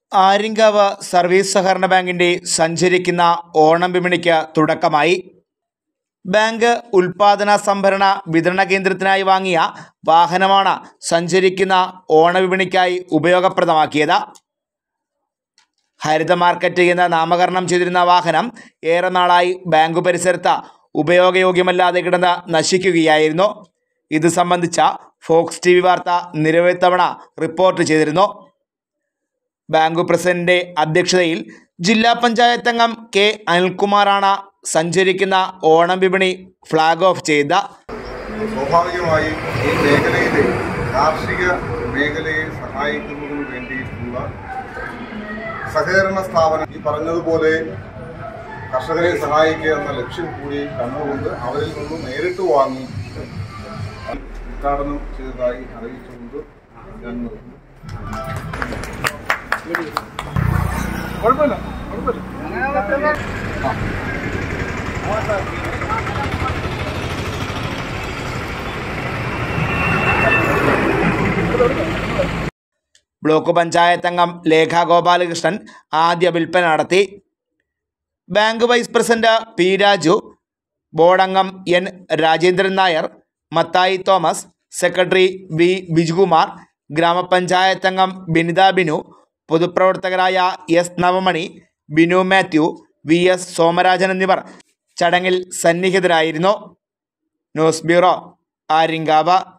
Aryankavu service സഹകരണ ബാങ്കിന്റെ സഞ്ചരിക്കുന്ന ഓണം വിപണിക്ക് തുടക്കമായി ബാങ്ക് ഉൽപാദന സംഭരണ വിതരണ കേന്ദ്രത്തിനായി വാങ്ങിയ വാഹനമാണ് സഞ്ചരിക്കുന്ന ഓണവിപണിക്കായി ഉപയോഗപ്രദമാക്കിയത് ഹരിത മാർക്കറ്റ് എന്ന് നാമകരണം ചെയ്തിരുന്ന വാഹനം ഏറെ നാളായി ബാങ്ക് പരിസരത്ത് ഉപയോഗയോഗ്യമല്ലാതെ കിടന്ന് നശിക്കുകയായിരുന്നു ഇത് സംബന്ധിച്ച ഫോക്സ് ടി വി വാർത്ത നിരവധി തവണ റിപ്പോർട്ട് ചെയ്തിരുന്നു ബാങ്ക് പ്രസിഡന്റിന്റെ അധ്യക്ഷതയിൽ ജില്ലാ പഞ്ചായത്ത് അംഗം കെ അനിൽകുമാറാണ് സഞ്ചരിക്കുന്ന ഓണം വിപണി ഫ്ലാഗ് ഓഫ് ചെയ്ത സ്വാഭാവികമായും ഈ മേഖലയിലെ കാർഷിക മേഖലയെ സഹായിക്കുന്നതിന് വേണ്ടിയിട്ടുള്ള സഹകരണ സ്ഥാപനം ഈ പറഞ്ഞതുപോലെ കർഷകരെ സഹായിക്കുക എന്ന ലക്ഷ്യം കൂടി കണ്ടുകൊണ്ട് അവരിൽ നിന്ന് നേരിട്ട് വാങ്ങി ഉദ്ഘാടനം ചെയ്തതായി അറിയിച്ചുകൊണ്ട് ഞാൻ നിർത്തുന്നു. കുഴപ്പമില്ല കുഴപ്പമില്ല ബ്ലോക്ക് പഞ്ചായത്ത് അംഗം ലേഖ ഗോപാലകൃഷ്ണൻ ആദ്യ വിൽപ്പന നടത്തി bank vice president P Raju board അംഗം N Rajendran Nair Mathai Thomas secretary V Bijukumar ഗ്രാമപഞ്ചായത്ത് അംഗം ബിനിത ബിനു പൊതുപ്രവർത്തകരായ S Navamani Binu Mathew V S Somarajan എന്നിവർ ചടങ്ങിൽ സന്നിഹിതരായിരുന്നു ന്യൂസ് ബ്യൂറോ ആര്യങ്കാവ്